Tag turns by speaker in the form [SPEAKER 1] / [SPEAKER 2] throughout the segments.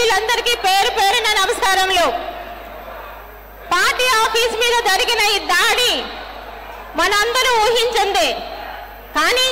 [SPEAKER 1] నాయకులందరికీ పేరు పేరున నమస్కారములు పార్టీ ఆఫీస్ మీద జరిగిన ఈ దాడి మనందరూ ఊహించింది కానీ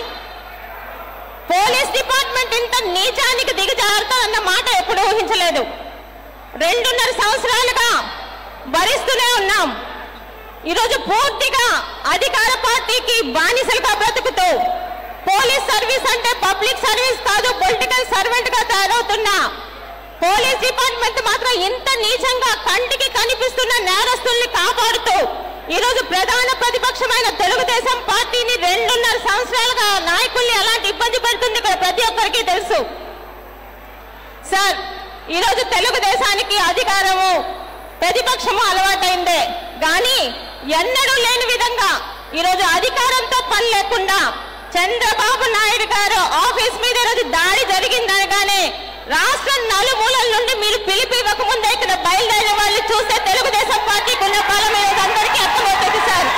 [SPEAKER 1] పోలీస్ డిపార్ట్మెంట్ ఇంత నీచానికి దిగజారుతుందన్న మాట ఎప్పుడు ఊహించలేదు రెండున్నర సంవత్సరాలుగా భరిస్తూనే ఉన్నాం ఈరోజు పూర్తిగా అధికార పార్టీకి బానిసలుగా బ్రతుకుతూ పోలీస్ సర్వీస్ అంటే పబ్లిక్ సర్వీస్ కాదు పొలిటికల్ సర్వెంట్ గా తయారవుతున్నా పోలీస్ డిపార్ట్మెంట్ మాత్రం ఇంత నీచంగా కంటికి కనిపిస్తున్న నేరస్తుల్ని కాపాడుతూ ఈరోజు ప్రధాన ప్రతిపక్షమైన తెలుగుదేశం పార్టీని రెండున్నర సంవత్సరాలుగా నాయకుల్ని ఎలాంటి ఇబ్బంది పెడుతుంది ఇక్కడ ప్రతి ఒక్కరికి తెలుసు సార్ ఈరోజు తెలుగుదేశానికి అధికారము ప్రతిపక్షము అలవాటైందే కానీ ఎన్నడూ లేని విధంగా ఈరోజు అధికారంతో పని లేకుండా చంద్రబాబు నాయుడు గారు ఆఫీస్ మీద ఈరోజు దాడి జరిగిందనగానే రాష్ట్ర నలుమూలల నుండి మీరు పిలిపి ఇవ్వకముందే ఇక్కడ బయలుదేరే వాళ్ళు చూస్తే తెలుగుదేశం పార్టీకి ఉన్న బలం ఈరోజు అందరికీ అర్థమవుతుంది సార్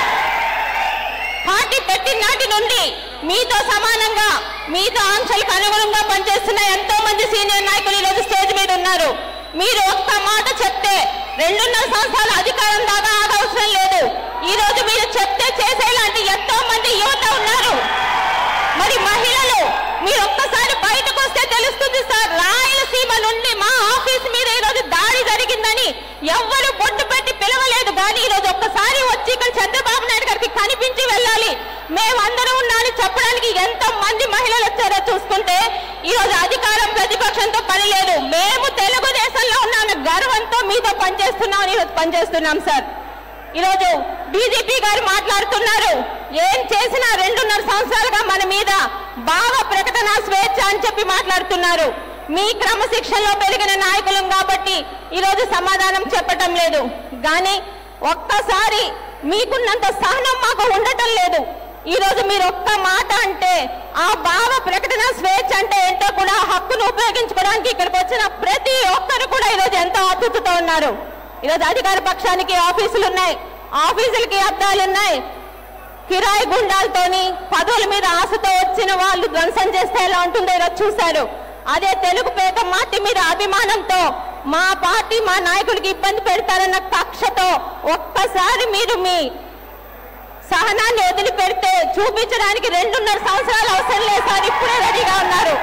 [SPEAKER 1] పార్టీ పెట్టిన నాటి నుండి మీతో సమానంగా మీతో ఆంక్షలకు అనుగుణంగా పనిచేస్తున్న ఎంతో మంది సీనియర్ నాయకులు ఈ రోజు స్టేజ్ మీద ఉన్నారు మీరు ఒక్క మాట చెప్తే రెండున్నర సంవత్సరాల అధికారం దాకా ఆగవసరం లేదు ఈ రోజు మీరు చెప్తే చేసేలాంటి ఎంతో మంది యువత ఉన్నారు మరి మహిళలు మీరు ఒక్కసారి బయటకు వస్తే తెలుస్తుంది సార్ రాయలసీమ నుండి మా ఆఫీస్ మీద ఈరోజు దాడి జరిగిందని ఎవ్వరు బొట్టు పెట్టి పిలవలేదు కానీ ఈరోజు ఒక్కసారి వచ్చి ఇక్కడ చంద్రబాబు నాయుడు గారికి కనిపించి వెళ్ళాలి మేమందరం ఉన్నామని చెప్పడానికి ఎంత మంది మహిళలు వచ్చారో చూసుకుంటే ఈరోజు అధికారం ప్రతిపక్షంతో పని లేదు మేము తెలుగుదేశంలో ఉన్నామన్న గర్వంతో మీతో పనిచేస్తున్నాం ఈరోజు పనిచేస్తున్నాం సార్ ఈరోజు బీజేపీ గారు మాట్లాడుతున్నారు ఏం చేసినా రెండున్నర సంవత్సరాలుగా మన మీద బాగా ప్రకటన స్వేచ్ఛ అని చెప్పి మాట్లాడుతున్నారు మీ క్రమశిక్షణలో పెరిగిన నాయకులం కాబట్టి ఈరోజు సమాధానం చెప్పటం లేదు కానీ ఒక్కసారి మీకున్నంత సహనం మాకు ఉండటం లేదు ఈ రోజు మీరు ఒక్క మాట అంటే ఆ భావ ప్రకటన స్వేచ్ఛ అంటే ఏంటో కూడా ఆ హక్కును ఉపయోగించుకోవడానికి ఇక్కడికి వచ్చిన ప్రతి ఒక్కరు కూడా ఈరోజు ఎంతో ఆతృతతో ఉన్నారు ఈరోజు అధికార పక్షానికి ఆఫీసులు ఉన్నాయి ఆఫీసులకి అద్దాలు ఉన్నాయి కిరాయి గుండాలతోని పదవుల మీద ఆశతో వచ్చిన వాళ్ళు ధ్వంసం చేస్తే ఎలా ఉంటుందో ఈరోజు చూశారు అదే తెలుగు పేద మాటి మీద అభిమానంతో మా పార్టీ మా నాయకుడికి ఇబ్బంది పెడతారన్న కక్షతో ఒక్కసారి మీరు మీ సహనాన్ని వదిలిపెడితే చూపించడానికి రెండున్నర సంవత్సరాలు అవసరం లేదు సార్ ఇప్పుడే రెడీగా ఉన్నారు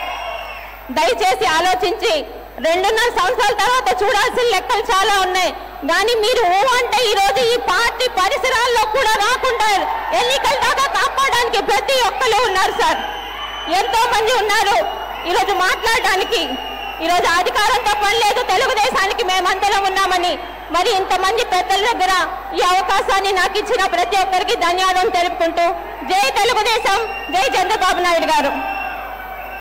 [SPEAKER 1] దయచేసి ఆలోచించి రెండున్నర సంవత్సరాల తర్వాత చూడాల్సిన లెక్కలు చాలా ఉన్నాయి కానీ మీరు ఊ అంటే ఈ రోజు ఈ పార్టీ పరిసరాల్లో కూడా రాకుండా ఎన్నికల దాకా కాపాడడానికి ప్రతి ఒక్కరు ఉన్నారు సార్ ఎంతో మంది ఉన్నారు ఈరోజు మాట్లాడడానికి ఈరోజు అధికారంతో పని లేదు తెలుగుదేశానికి మేమందరం ఉన్నామని మరి ఇంతమంది పెద్దల దగ్గర ఈ అవకాశాన్ని నాకు ఇచ్చిన ప్రతి ఒక్కరికి ధన్యవాదం తెలుపుకుంటూ జై తెలుగుదేశం జై చంద్రబాబు నాయుడు గారు